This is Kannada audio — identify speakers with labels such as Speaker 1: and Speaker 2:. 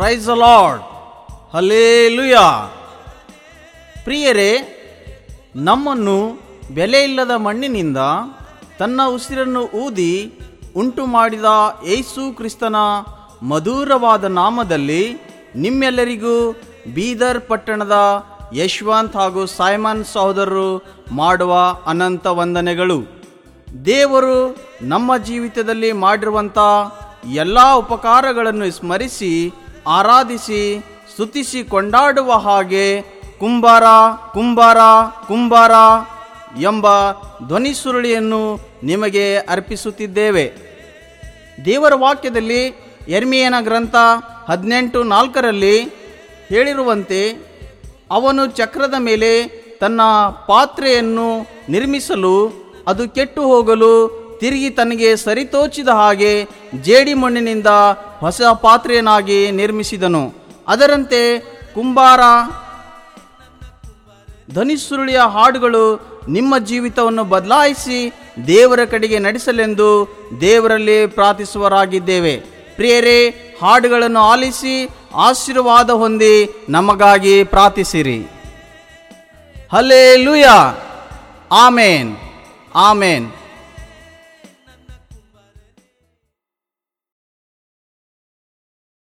Speaker 1: ಪ್ರೈಸ್ ಲಾರ್ಡ್ ಹಲೇಲುಯ ಪ್ರಿಯರೇ ನಮ್ಮನ್ನು ಬೆಲೆಯಿಲ್ಲದ ಮಣ್ಣಿನಿಂದ ತನ್ನ ಉಸಿರನ್ನು ಊದಿ ಉಂಟು ಮಾಡಿದ ಯೇಸು ಕ್ರಿಸ್ತನ ಮಧುರವಾದ ನಾಮದಲ್ಲಿ ನಿಮ್ಮೆಲ್ಲರಿಗೂ ಬೀದರ್ ಪಟ್ಟಣದ ಯಶವಂತ್ ಹಾಗೂ ಸೈಮನ್ ಸಹೋದರರು ಮಾಡುವ ಅನಂತ ವಂದನೆಗಳು ದೇವರು ನಮ್ಮ ಜೀವಿತದಲ್ಲಿ ಮಾಡಿರುವಂಥ ಎಲ್ಲ ಉಪಕಾರಗಳನ್ನು ಸ್ಮರಿಸಿ ಆರಾಧಿಸಿ ಸ್ತುತಿಸಿ ಕೊಂಡಾಡುವ ಹಾಗೆ ಕುಂಬಾರ ಕುಂಬಾರ ಕುಂಬಾರ ಎಂಬ ಧ್ವನಿ ಸುರುಳಿಯನ್ನು ನಿಮಗೆ ಅರ್ಪಿಸುತ್ತಿದ್ದೇವೆ ದೇವರ ವಾಕ್ಯದಲ್ಲಿ ಎರ್ಮಿಯನ ಗ್ರಂಥ ಹದಿನೆಂಟು ನಾಲ್ಕರಲ್ಲಿ ಹೇಳಿರುವಂತೆ ಅವನು ಚಕ್ರದ ಮೇಲೆ ತನ್ನ ಪಾತ್ರೆಯನ್ನು ನಿರ್ಮಿಸಲು ಅದು ಕೆಟ್ಟು ಹೋಗಲು ತಿರುಗಿ ತನಗೆ ಸರಿತೋಚಿದ ಹಾಗೆ ಜೇಡಿ ಮಣ್ಣಿನಿಂದ ಹೊಸ ಪಾತ್ರೆಯನ್ನಾಗಿ ನಿರ್ಮಿಸಿದನು ಅದರಂತೆ ಕುಂಬಾರ ಧ್ವನಿಸುರುಳಿಯ ಹಾಡುಗಳು ನಿಮ್ಮ ಜೀವಿತವನ್ನು ಬದಲಾಯಿಸಿ ದೇವರ ಕಡೆಗೆ ನಡೆಸಲೆಂದು ದೇವರಲ್ಲಿ ಪ್ರಾರ್ಥಿಸುವರಾಗಿದ್ದೇವೆ ಪ್ರಿಯರೇ ಹಾಡುಗಳನ್ನು ಆಲಿಸಿ ಆಶೀರ್ವಾದ ಹೊಂದಿ ನಮಗಾಗಿ ಪ್ರಾರ್ಥಿಸಿರಿ ಹಲೇ ಲೂಯ ಆಮೇನ್ ಆಮೇನ್